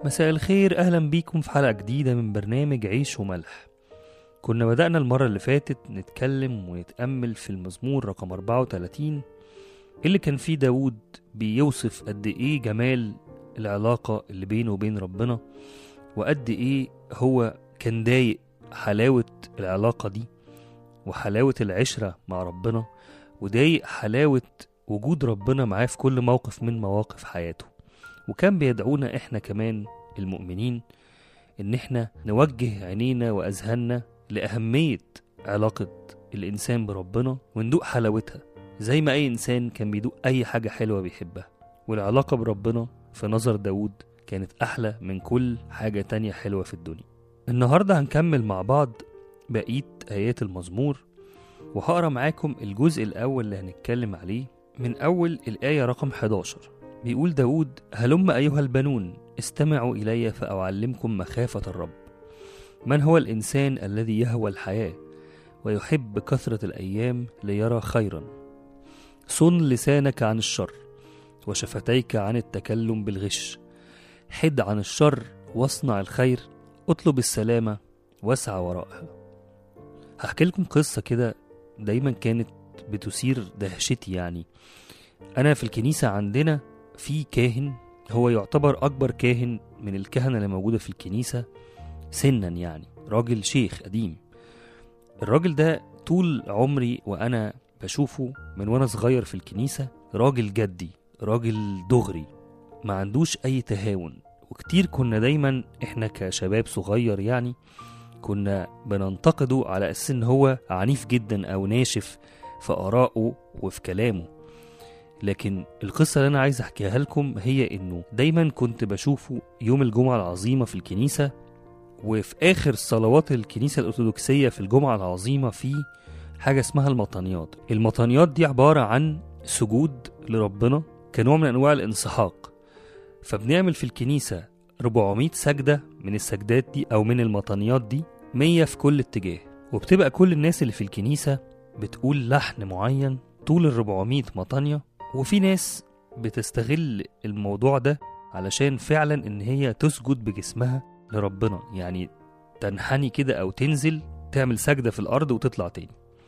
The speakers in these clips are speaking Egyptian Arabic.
مساء الخير أهلا بيكم في حلقة جديدة من برنامج عيش وملح كنا بدأنا المرة اللي فاتت نتكلم ونتأمل في المزمور رقم 34 اللي كان فيه داود بيوصف قد إيه جمال العلاقة اللي بينه وبين ربنا وقد إيه هو كان ضايق حلاوة العلاقة دي وحلاوة العشرة مع ربنا وضايق حلاوة وجود ربنا معاه في كل موقف من مواقف حياته وكان بيدعونا احنا كمان المؤمنين ان احنا نوجه عينينا واذهاننا لاهميه علاقه الانسان بربنا وندوق حلاوتها زي ما اي انسان كان بيدوق اي حاجه حلوه بيحبها والعلاقه بربنا في نظر داود كانت احلى من كل حاجه تانية حلوه في الدنيا النهارده هنكمل مع بعض بقيه ايات المزمور وهقرا معاكم الجزء الاول اللي هنتكلم عليه من اول الايه رقم 11 بيقول داود هلم أيها البنون استمعوا إلي فأعلمكم مخافة الرب من هو الإنسان الذي يهوى الحياة ويحب كثرة الأيام ليرى خيرا صن لسانك عن الشر وشفتيك عن التكلم بالغش حد عن الشر واصنع الخير اطلب السلامة واسعى وراءها هحكي لكم قصة كده دايما كانت بتثير دهشتي يعني أنا في الكنيسة عندنا في كاهن هو يعتبر أكبر كاهن من الكهنة اللي موجودة في الكنيسة سنا يعني راجل شيخ قديم الراجل ده طول عمري وأنا بشوفه من وأنا صغير في الكنيسة راجل جدي راجل دغري ما عندوش أي تهاون وكتير كنا دايما إحنا كشباب صغير يعني كنا بننتقده على أساس إن هو عنيف جدا أو ناشف في آرائه وفي كلامه لكن القصة اللي أنا عايز أحكيها لكم هي إنه دايما كنت بشوفه يوم الجمعة العظيمة في الكنيسة وفي آخر صلوات الكنيسة الأرثوذكسية في الجمعة العظيمة في حاجة اسمها المطانيات المطانيات دي عبارة عن سجود لربنا كنوع من أنواع الانسحاق فبنعمل في الكنيسة 400 سجدة من السجدات دي أو من المطانيات دي 100 في كل اتجاه وبتبقى كل الناس اللي في الكنيسة بتقول لحن معين طول ال 400 مطانية وفي ناس بتستغل الموضوع ده علشان فعلا ان هي تسجد بجسمها لربنا يعني تنحني كده او تنزل تعمل سجدة في الارض وتطلع تاني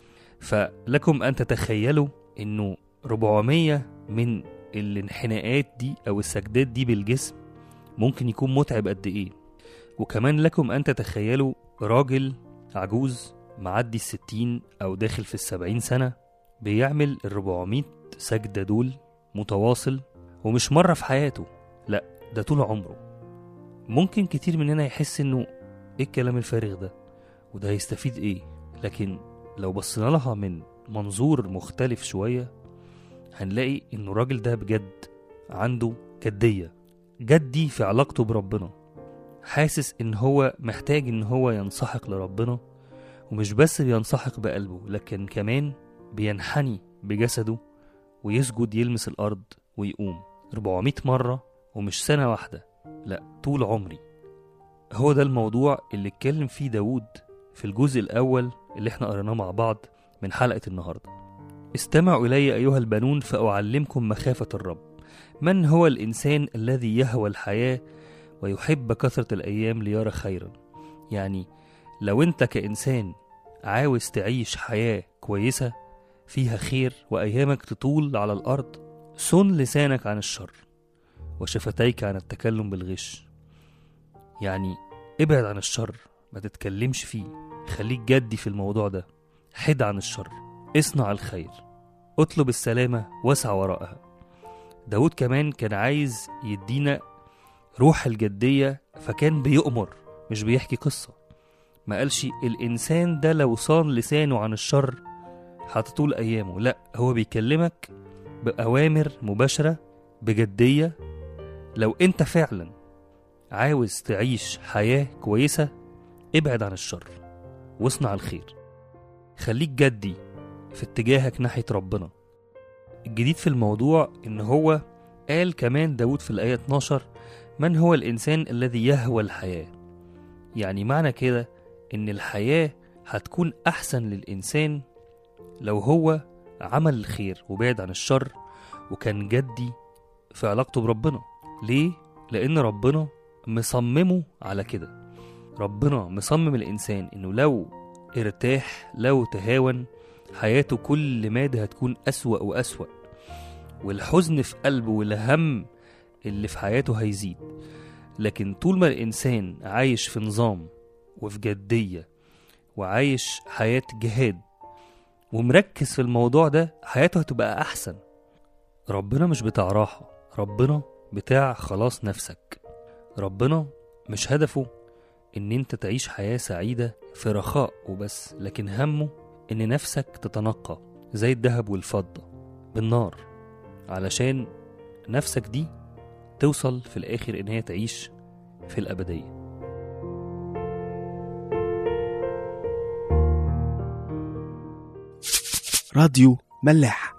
فلكم ان تتخيلوا انه 400 من الانحناءات دي او السجدات دي بالجسم ممكن يكون متعب قد ايه وكمان لكم ان تتخيلوا راجل عجوز معدي الستين او داخل في السبعين سنة بيعمل ال 400 سجدة دول متواصل ومش مرة في حياته لا ده طول عمره ممكن كتير مننا يحس انه ايه الكلام الفارغ ده وده هيستفيد ايه لكن لو بصينا لها من منظور مختلف شوية هنلاقي انه الراجل ده بجد عنده جدية جدي في علاقته بربنا حاسس ان هو محتاج ان هو ينسحق لربنا ومش بس بينسحق بقلبه لكن كمان بينحني بجسده ويسجد يلمس الأرض ويقوم 400 مرة ومش سنة واحدة لا طول عمري هو ده الموضوع اللي اتكلم فيه داود في الجزء الأول اللي احنا قريناه مع بعض من حلقة النهاردة استمعوا إلي أيها البنون فأعلمكم مخافة الرب من هو الإنسان الذي يهوى الحياة ويحب كثرة الأيام ليرى خيرا يعني لو أنت كإنسان عاوز تعيش حياة كويسة فيها خير وأيامك تطول على الأرض صن لسانك عن الشر وشفتيك عن التكلم بالغش يعني ابعد عن الشر ما تتكلمش فيه خليك جدي في الموضوع ده حد عن الشر اصنع الخير اطلب السلامة واسع وراءها داود كمان كان عايز يدينا روح الجدية فكان بيؤمر مش بيحكي قصة ما قالش الإنسان ده لو صان لسانه عن الشر هتطول أيامه لا هو بيكلمك بأوامر مباشرة بجدية لو أنت فعلا عاوز تعيش حياة كويسة ابعد عن الشر واصنع الخير خليك جدي في اتجاهك ناحية ربنا الجديد في الموضوع إن هو قال كمان داود في الآية 12 من هو الإنسان الذي يهوى الحياة يعني معنى كده إن الحياة هتكون أحسن للإنسان لو هو عمل الخير وبعد عن الشر وكان جدي في علاقته بربنا ليه؟ لأن ربنا مصممه على كده ربنا مصمم الإنسان إنه لو ارتاح لو تهاون حياته كل مادة هتكون أسوأ وأسوأ والحزن في قلبه والهم اللي في حياته هيزيد لكن طول ما الإنسان عايش في نظام وفي جدية وعايش حياة جهاد ومركز في الموضوع ده حياته هتبقى أحسن ربنا مش بتاع راحة ربنا بتاع خلاص نفسك ربنا مش هدفه إن أنت تعيش حياة سعيدة في رخاء وبس لكن همه إن نفسك تتنقى زي الذهب والفضة بالنار علشان نفسك دي توصل في الآخر إن هي تعيش في الأبدية راديو ملاح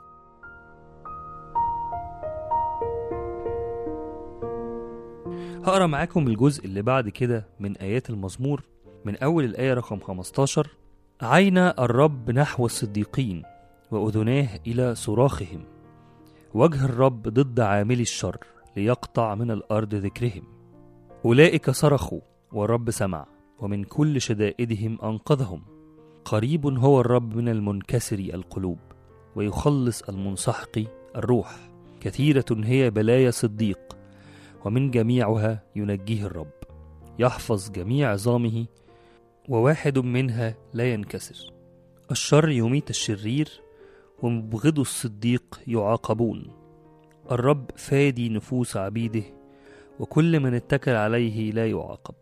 هقرا معاكم الجزء اللي بعد كده من آيات المزمور من أول الآية رقم 15 عين الرب نحو الصديقين وأذناه إلى صراخهم وجه الرب ضد عاملي الشر ليقطع من الأرض ذكرهم أولئك صرخوا والرب سمع ومن كل شدائدهم أنقذهم قريب هو الرب من المنكسر القلوب ويخلص المنسحق الروح كثيرة هي بلايا صديق ومن جميعها ينجيه الرب يحفظ جميع عظامه وواحد منها لا ينكسر الشر يميت الشرير ومبغض الصديق يعاقبون الرب فادي نفوس عبيده وكل من اتكل عليه لا يعاقب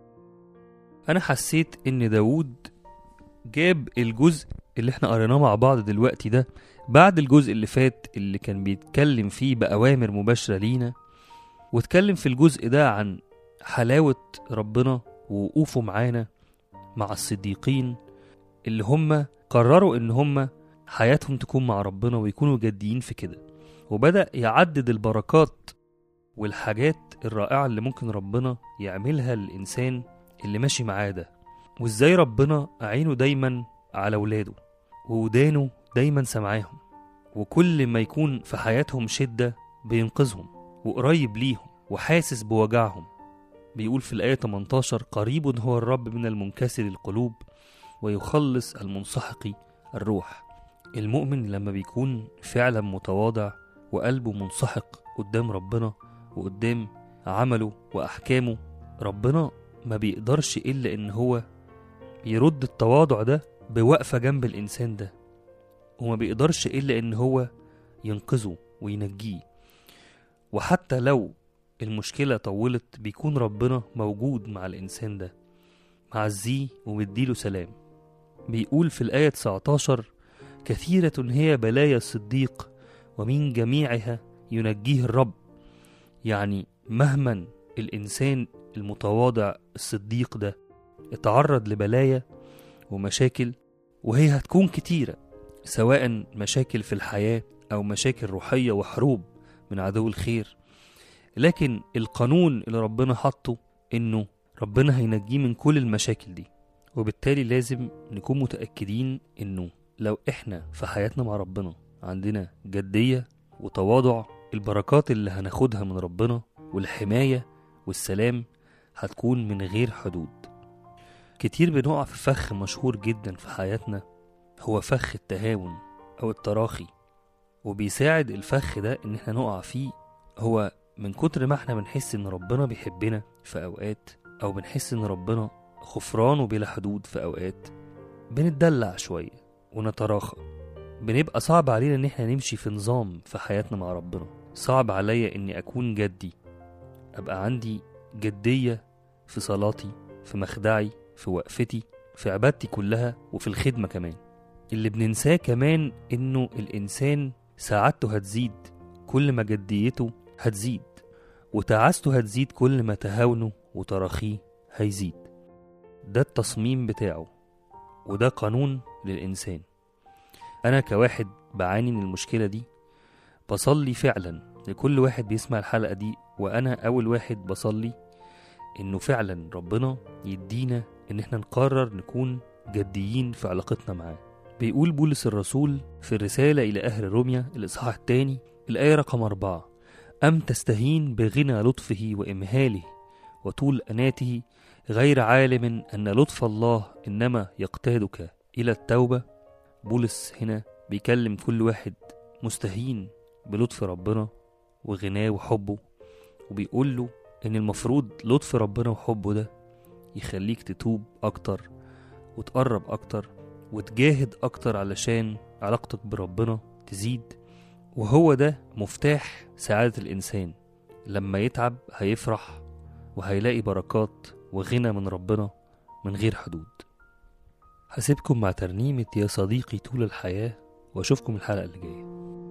أنا حسيت إن داود جاب الجزء اللي احنا قريناه مع بعض دلوقتي ده بعد الجزء اللي فات اللي كان بيتكلم فيه بأوامر مباشرة لينا واتكلم في الجزء ده عن حلاوة ربنا ووقوفه معانا مع الصديقين اللي هم قرروا ان هم حياتهم تكون مع ربنا ويكونوا جادين في كده وبدأ يعدد البركات والحاجات الرائعة اللي ممكن ربنا يعملها للإنسان اللي ماشي معاه ده وازاي ربنا عينه دايما على ولاده وودانه دايما سمعاهم وكل ما يكون في حياتهم شدة بينقذهم وقريب ليهم وحاسس بوجعهم بيقول في الآية 18 قريب هو الرب من المنكسر القلوب ويخلص المنسحق الروح المؤمن لما بيكون فعلا متواضع وقلبه منسحق قدام ربنا وقدام عمله وأحكامه ربنا ما بيقدرش إلا إن هو يرد التواضع ده بوقفة جنب الإنسان ده وما بيقدرش إلا إن هو ينقذه وينجيه وحتى لو المشكلة طولت بيكون ربنا موجود مع الإنسان ده معزيه ومديله سلام بيقول في الآية 19 كثيرة هي بلايا الصديق ومن جميعها ينجيه الرب يعني مهما الإنسان المتواضع الصديق ده اتعرض لبلايا ومشاكل وهي هتكون كتيرة سواء مشاكل في الحياة أو مشاكل روحية وحروب من عدو الخير لكن القانون اللي ربنا حطه إنه ربنا هينجيه من كل المشاكل دي وبالتالي لازم نكون متأكدين إنه لو إحنا في حياتنا مع ربنا عندنا جدية وتواضع البركات اللي هناخدها من ربنا والحماية والسلام هتكون من غير حدود كتير بنقع في فخ مشهور جدا في حياتنا هو فخ التهاون أو التراخي وبيساعد الفخ ده إن احنا نقع فيه هو من كتر ما احنا بنحس إن ربنا بيحبنا في أوقات أو بنحس إن ربنا غفرانه بلا حدود في أوقات بنتدلع شوية ونتراخى بنبقى صعب علينا إن احنا نمشي في نظام في حياتنا مع ربنا صعب عليا إني أكون جدي أبقى عندي جدية في صلاتي في مخدعي في وقفتي في عبادتي كلها وفي الخدمة كمان اللي بننساه كمان إنه الإنسان سعادته هتزيد كل ما جديته هتزيد وتعاسته هتزيد كل ما تهاونه وتراخيه هيزيد ده التصميم بتاعه وده قانون للإنسان أنا كواحد بعاني من المشكلة دي بصلي فعلا لكل واحد بيسمع الحلقة دي وأنا أول واحد بصلي إنه فعلا ربنا يدينا إن إحنا نقرر نكون جديين في علاقتنا معاه بيقول بولس الرسول في الرسالة إلى أهل روميا الإصحاح الثاني الآية رقم أربعة أم تستهين بغنى لطفه وإمهاله وطول أناته غير عالم أن لطف الله إنما يقتادك إلى التوبة بولس هنا بيكلم كل واحد مستهين بلطف ربنا وغناه وحبه وبيقول له إن المفروض لطف ربنا وحبه ده يخليك تتوب أكتر وتقرب أكتر وتجاهد أكتر علشان علاقتك بربنا تزيد وهو ده مفتاح سعادة الإنسان لما يتعب هيفرح وهيلاقي بركات وغنى من ربنا من غير حدود هسيبكم مع ترنيمة يا صديقي طول الحياة واشوفكم الحلقة اللي جاية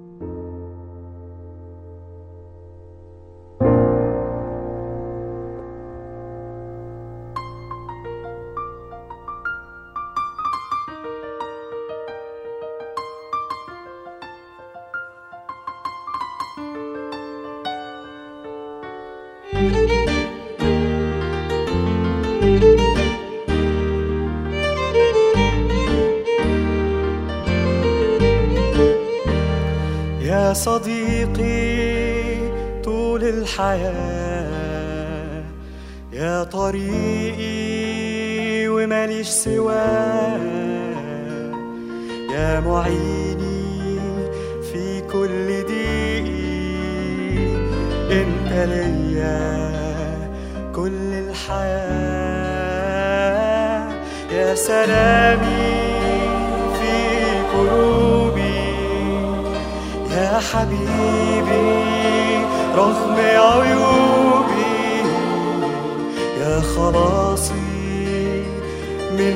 يا صديقي طول الحياة يا طريقي وماليش سواه يا معيني في كل ضيقي انت ليا كل الحياة يا سلامي في قلوبي يا حبيبي رغم عيوبي يا خلاصي من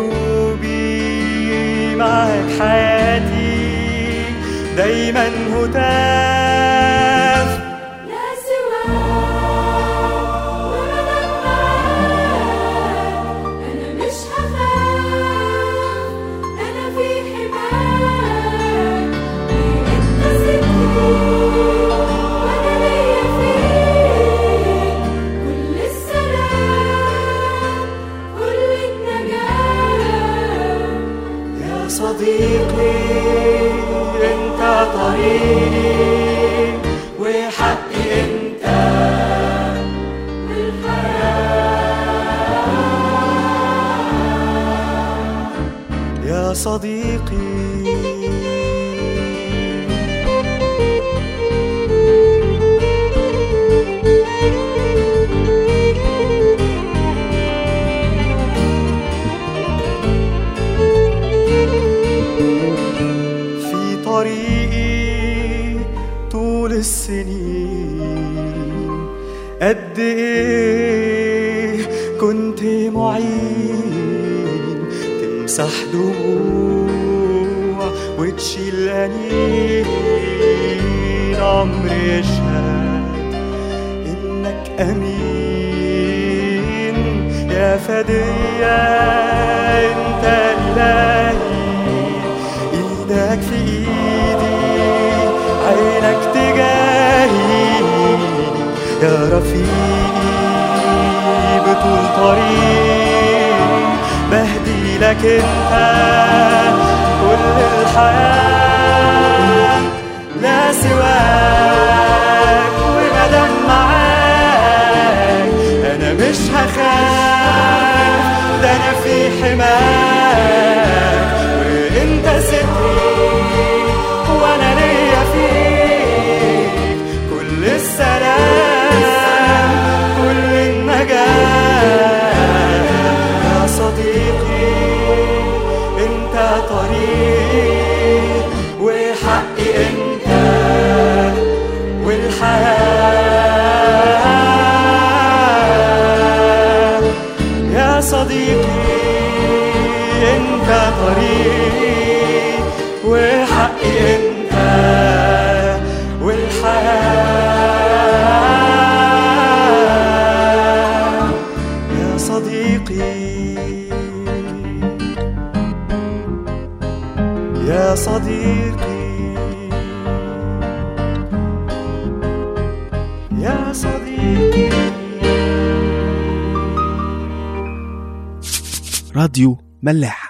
ذنوبي معك حياتي دايما هتاف لا سواك ولا معاك أنا مش هخاف أنا في حماك أنت ستري وأنا ليا فيك كل السلام كل النجاة يا صديقي انت طريقي وحقي انت يا صديقي في طريقي طول السنين قد ايه كنت معين تمسح دموع وتشيل انين عمري يشهد انك امين يا فدية انت الهي ايدك في ايدي عينك تجاهي يا رفيقي بطول طريق بهدي لك انت كل الحياة لا سواك ومدام معاك انا مش هخاف ده انا في حماك وانت ستري وانا ليا فيك كل السلام كل النجاة يا صديقي انت طريقي وحقي انت والحياة يا صديقي انت طريقي وحقي انت والحياة يا صديقي يا صديقي يا صديقي راديو ملاح